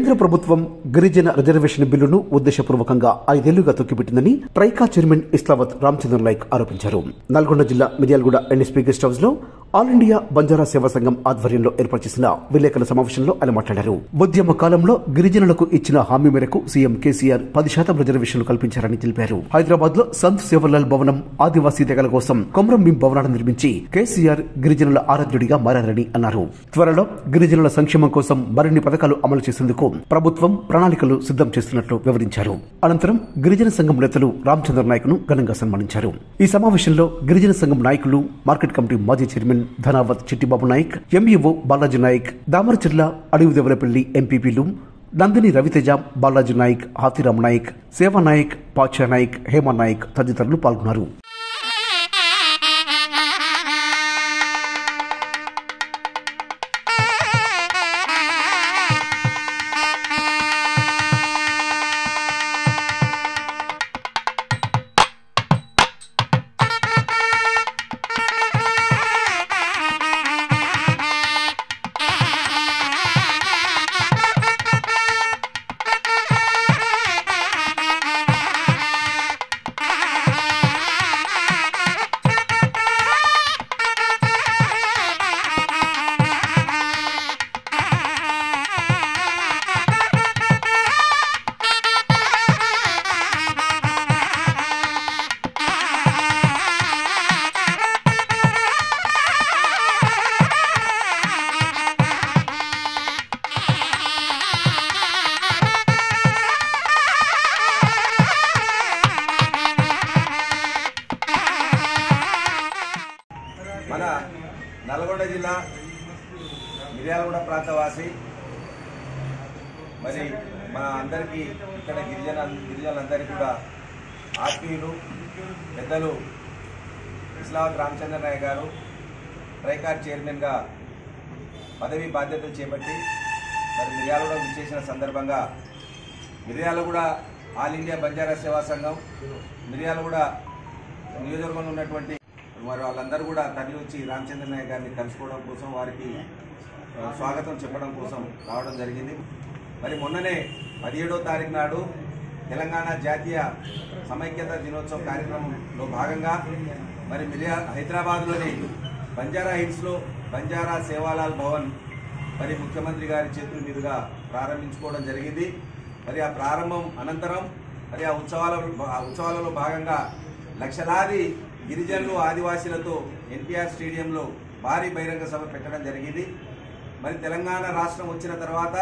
కేంద్ర ప్రభుత్వం గిరిజన రిజర్వేషన్ బిల్లును ఉద్దేశపూర్వకంగా ఐదేళ్లుగా తొక్కిపెట్టిందని ట్రైకా చైర్మన్ ఇస్లావత్ రామచంద్ర నాయక్ ఆరోపించారు నల్గొండ జిల్లా మిర్యాలగూడ ఎన్ఎస్పీ గెస్ట్ హౌస్ లో ఆల్ ఇండియా బంజారా సేవా సంఘం ఆధ్వర్యంలో ఏర్పాటు చేసిన విలేకరుల సమావేశంలో ఆయన మాట్లాడారు ఉద్యమ కాలంలో గిరిజనులకు ఇచ్చిన హామీ మేరకు సీఎం కేసీఆర్ పది శాతం రిజర్వేషన్లు కల్పించారని తెలిపారు హైదరాబాద్ లో సంత్ సేవలాల్ భవనం ఆదివాసీ తెగల కోసం కొమరం భీం భవనాన్ని నిర్మించి కేసీఆర్ గిరిజనుల ఆరాధ్యుడిగా మారారని అన్నారు త్వరలో గిరిజనుల సంక్షేమం కోసం మరిన్ని పథకాలు అమలు చేసేందుకు ప్రభుత్వం ప్రణాళికలు సిద్ధం చేస్తున్నట్లు వివరించారు అనంతరం గిరిజన సంఘం నేతలు రామచంద్ర నాయక్ ను ఘనంగా సన్మానించారు ఈ సమావేశంలో గిరిజన సంఘం నాయకులు మార్కెట్ కమిటీ మాజీ చైర్మన్ ధనావత్ చిట్టిబాబు నాయక్ ఎంఈఓ బాలాజీ నాయక్ దామరచిర్ల అడవిదేవలపల్లి ఎంపీపీలు నందిని రవితేజ బాలాజీ నాయక్ హాతిరామ్ నాయక్ సేవా నాయక్ పాచా నాయక్ హేమ నాయక్ తదితరులు పాల్గొన్నారు మన నల్గొండ జిల్లా మిర్యాలగూడ ప్రాంతవాసి మరి మన అందరికీ ఇక్కడ గిరిజన గిరిజనులందరికీ కూడా ఆత్మీయులు పెద్దలు ఇస్లావత్ రామచంద్ర నాయక్ గారు ట్రైకార్ చైర్మన్గా పదవి బాధ్యతలు చేపట్టి మరి మిర్యాలగూడ విచ్చేసిన సందర్భంగా మిర్యాలగూడ ఆల్ ఇండియా బంజారా సేవా సంఘం మిర్యాలగూడ నియోజకవర్గంలో ఉన్నటువంటి మరి వాళ్ళందరూ కూడా తరలి వచ్చి రామచంద్ర నాయక్ గారిని కలుసుకోవడం కోసం వారికి ఆ, స్వాగతం చెప్పడం కోసం రావడం జరిగింది మరి మొన్ననే పదిహేడో తారీఖు నాడు తెలంగాణ జాతీయ సమైక్యత దినోత్సవ కార్యక్రమంలో భాగంగా మరి మిర్యా హైదరాబాద్లోని బంజారా హిల్స్లో బంజారా సేవాలాల్ భవన్ మరి ముఖ్యమంత్రి గారి చేతుల మీదుగా ప్రారంభించుకోవడం జరిగింది మరి ఆ ప్రారంభం అనంతరం మరి ఆ ఉత్సవాల ఆ ఉత్సవాలలో భాగంగా లక్షలాది గిరిజనులు ఆదివాసీలతో ఎన్టీఆర్ స్టేడియంలో భారీ బహిరంగ సభ పెట్టడం జరిగింది మరి తెలంగాణ రాష్ట్రం వచ్చిన తర్వాత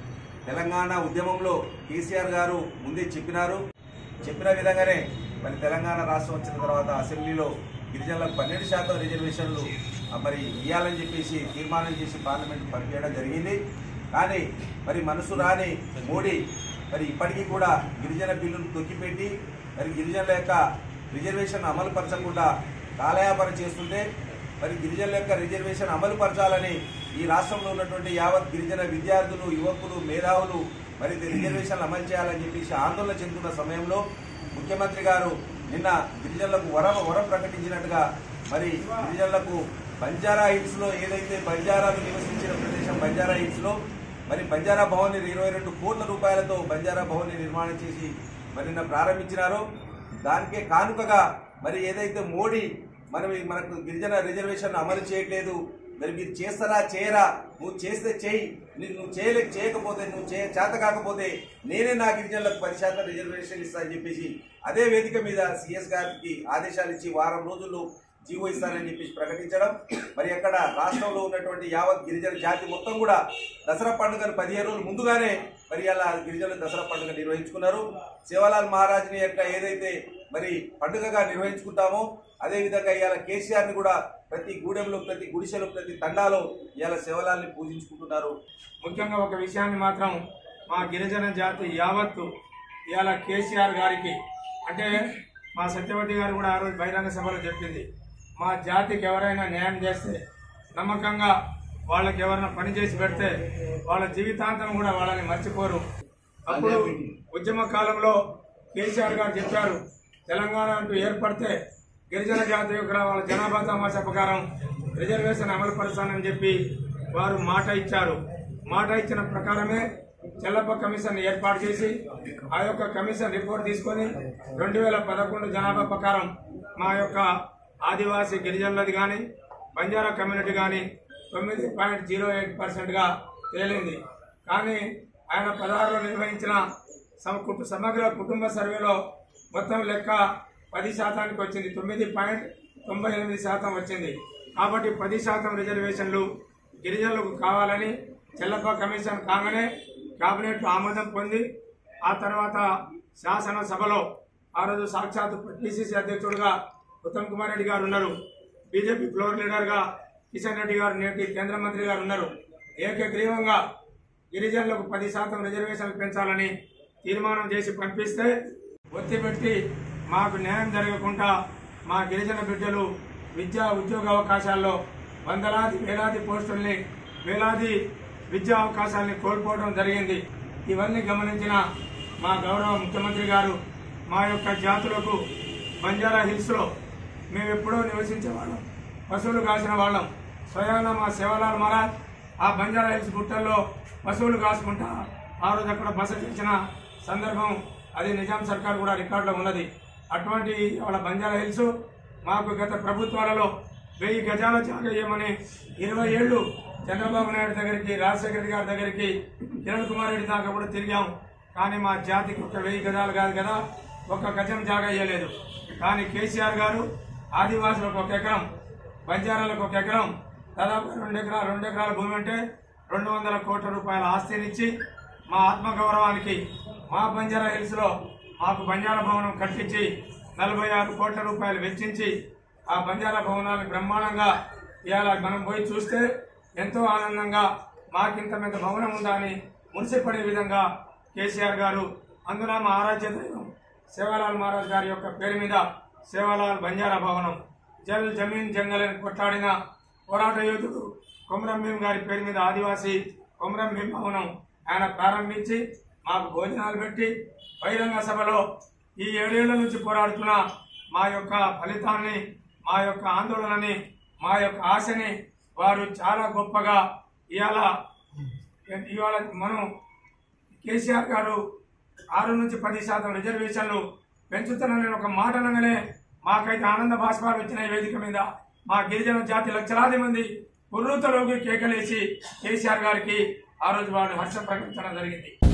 తెలంగాణ ఉద్యమంలో కేసీఆర్ గారు ముందే చెప్పినారు చెప్పిన విధంగానే మరి తెలంగాణ రాష్ట్రం వచ్చిన తర్వాత అసెంబ్లీలో గిరిజనులకు పన్నెండు శాతం రిజర్వేషన్లు ఆ, మరి ఇవ్వాలని చెప్పేసి తీర్మానం చేసి పార్లమెంట్ పంపించడం జరిగింది కానీ మరి మనసు రాని మోడీ మరి ఇప్పటికీ కూడా గిరిజన బిల్లును తొక్కిపెట్టి మరి గిరిజనుల యొక్క రిజర్వేషన్ అమలు పరచకుండా కాలయాపన చేస్తుంటే మరి గిరిజనుల యొక్క రిజర్వేషన్ అమలు పరచాలని ఈ రాష్ట్రంలో ఉన్నటువంటి యావత్ గిరిజన విద్యార్థులు యువకులు మేధావులు మరి ఇది రిజర్వేషన్లు అమలు చేయాలని చెప్పేసి ఆందోళన చెందుతున్న సమయంలో ముఖ్యమంత్రి గారు నిన్న గిరిజనులకు వరం వరం ప్రకటించినట్టుగా మరి గిరిజనులకు బంజారా హిల్స్ లో ఏదైతే బంజారాలు నివసించిన ప్రదేశం బంజారా హిల్స్ లో మరి బంజారా భవన్ ఇరవై రెండు కోట్ల రూపాయలతో బంజారా భవన్ నిర్మాణం చేసి మరి నిన్న ప్రారంభించినారో దానికే కానుకగా మరి ఏదైతే మోడీ మనం ఈ మనకు గిరిజన రిజర్వేషన్ అమలు చేయట్లేదు మరి మీరు చేస్తారా చేయరా నువ్వు చేస్తే చేయి నీ- నువ్వు చేయలే చేయకపోతే నువ్వు చేయ చేత కాకపోతే నేనే నా గిరిజనులకు పది శాతం రిజర్వేషన్ ఇస్తా అని చెప్పేసి అదే వేదిక మీద సిఎస్ గారికి ఆదేశాలు ఇచ్చి వారం రోజుల్లో జీవో ఇస్తానని చెప్పేసి ప్రకటించడం మరి అక్కడ రాష్ట్రంలో ఉన్నటువంటి యావత్ గిరిజన జాతి మొత్తం కూడా దసరా పండుగను పదిహేను రోజులు ముందుగానే మరి అలా గిరిజనులు దసరా పండుగ నిర్వహించుకున్నారు సేవలాల్ మహారాజుని యొక్క ఏదైతే మరి పండుగగా నిర్వహించుకుంటామో అదే విధంగా ఇవాళ కేసీఆర్ ని కూడా ప్రతి గూడెంలో ప్రతి గుడిసెలో ప్రతి తండాలో ఇవాళ సేవలాల్ని పూజించుకుంటున్నారు ముఖ్యంగా ఒక విషయాన్ని మాత్రం మా గిరిజన జాతి యావత్తు ఇవాళ కేసీఆర్ గారికి అంటే మా సత్యవతి గారు కూడా ఆ రోజు బహిరంగ సభలో చెప్పింది మా జాతికి ఎవరైనా న్యాయం చేస్తే నమ్మకంగా వాళ్ళకి ఎవరైనా పని చేసి పెడితే వాళ్ళ జీవితాంతం కూడా వాళ్ళని మర్చిపోరు అప్పుడు ఉద్యమ కాలంలో కేసీఆర్ గారు చెప్పారు తెలంగాణ అంటూ ఏర్పడితే గిరిజన జాతి యొక్క వాళ్ళ జనాభా తమాషా ప్రకారం రిజర్వేషన్ అమలు పరుస్తానని చెప్పి వారు మాట ఇచ్చారు మాట ఇచ్చిన ప్రకారమే చెల్లప్ప కమిషన్ ఏర్పాటు చేసి ఆ యొక్క కమిషన్ రిపోర్ట్ తీసుకొని రెండు వేల పదకొండు జనాభా ప్రకారం మా యొక్క ఆదివాసీ గిరిజనులది కానీ బంజారా కమ్యూనిటీ కానీ తొమ్మిది పాయింట్ జీరో ఎయిట్ పర్సెంట్గా తేలింది కానీ ఆయన పదహారులో నిర్వహించిన సమ- కుటు- సమగ్ర కుటుంబ సర్వేలో మొత్తం లెక్క పది శాతానికి వచ్చింది తొమ్మిది పాయింట్ తొంభై ఎనిమిది శాతం వచ్చింది కాబట్టి పది శాతం రిజర్వేషన్లు గిరిజనులకు కావాలని చెల్లప్ప కమిషన్ కాగానే కేబినెట్ ఆమోదం పొంది ఆ తర్వాత శాసనసభలో ఆ రోజు సాక్షాత్ పిసిసి అధ్యక్షుడుగా ఉత్తమ్ కుమార్ రెడ్డి గారు ఉన్నారు బీజేపీ ఫ్లోర్ లీడర్గా కిషన్ రెడ్డి గారు నేటి కేంద్ర మంత్రి గారు ఉన్నారు ఏకగ్రీవంగా గిరిజనులకు పది శాతం రిజర్వేషన్లు పెంచాలని తీర్మానం చేసి పంపిస్తే ఒత్తిపెట్టి మాకు న్యాయం జరగకుండా మా గిరిజన బిడ్డలు విద్యా ఉద్యోగ అవకాశాల్లో వందలాది వేలాది పోస్టుల్ని వేలాది విద్యా అవకాశాలని కోల్పోవడం జరిగింది ఇవన్నీ గమనించిన మా గౌరవ ముఖ్యమంత్రి గారు మా యొక్క జాతులకు బంజారా హిల్స్లో మేము ఎప్పుడో నివసించే వాళ్ళం పశువులు కాసిన వాళ్ళం స్వయాన మా సేవలాల్ మహారాజ్ ఆ బంజారా హిల్స్ గుట్టల్లో పశువులు కాసుకుంటా ఆ రోజు అక్కడ బస చేసిన సందర్భం అది నిజాం సర్కార్ కూడా రికార్డులో ఉన్నది అటువంటి వాళ్ళ బంజారా హిల్స్ మాకు గత ప్రభుత్వాలలో వెయ్యి గజాల జాగా ఇవ్వమని ఇరవై ఏళ్ళు చంద్రబాబు నాయుడు దగ్గరికి రాజశేఖర రెడ్డి గారి దగ్గరికి కిరణ్ కుమార్ రెడ్డి దాకా కూడా తిరిగాం కానీ మా జాతికి ఒక వెయ్యి గజాలు కాదు కదా ఒక గజం జాగా ఇవ్వలేదు కానీ కేసీఆర్ గారు ఆదివాసులకు ఒక ఎకరం బంజారాలకు ఒక ఎకరం దాదాపు రెండు ఎకరాలు రెండు ఎకరాల భూమి అంటే రెండు వందల కోట్ల రూపాయల ఆస్తినిచ్చి మా ఆత్మగౌరవానికి మా బంజారా హిల్స్ లో మాకు బంజారా భవనం కట్టించి నలభై ఆరు కోట్ల రూపాయలు వెచ్చించి ఆ బంజారా భవనాన్ని బ్రహ్మాండంగా ఇవాళ మనం పోయి చూస్తే ఎంతో ఆనందంగా మాకింత పెద్ద భవనం ఉందా అని మురిసిపడే విధంగా కేసీఆర్ గారు అందున మా ఆరాధ్య దైవం సేవాలాల్ మహారాజ్ గారి యొక్క పేరు మీద సేవాలాల్ బంజారా భవనం జల్ జమీన్ జంగల్ అని కొట్లాడిన పోరాట యోధుడు కొమరం భీం గారి పేరు మీద ఆదివాసీ కొమరం భీం భవనం ఆయన ప్రారంభించి మాకు భోజనాలు పెట్టి బహిరంగ సభలో ఈ ఏడేళ్ల నుంచి పోరాడుతున్న మా యొక్క ఫలితాన్ని మా యొక్క ఆందోళనని మా యొక్క ఆశని వారు చాలా గొప్పగా ఇవాళ ఇవాళ మనం కేసీఆర్ గారు ఆరు నుంచి పది శాతం రిజర్వేషన్లు పెంచుతున్నానని ఒక మాట అనగానే మాకైతే ఆనంద భాష్పాలు వచ్చిన ఈ వేదిక మీద మా గిరిజన జాతి లక్షలాది మంది కుర్రూతలోకి కేకలేసి కేసీఆర్ గారికి ఆ రోజు వారు హర్షం ప్రకటించడం జరిగింది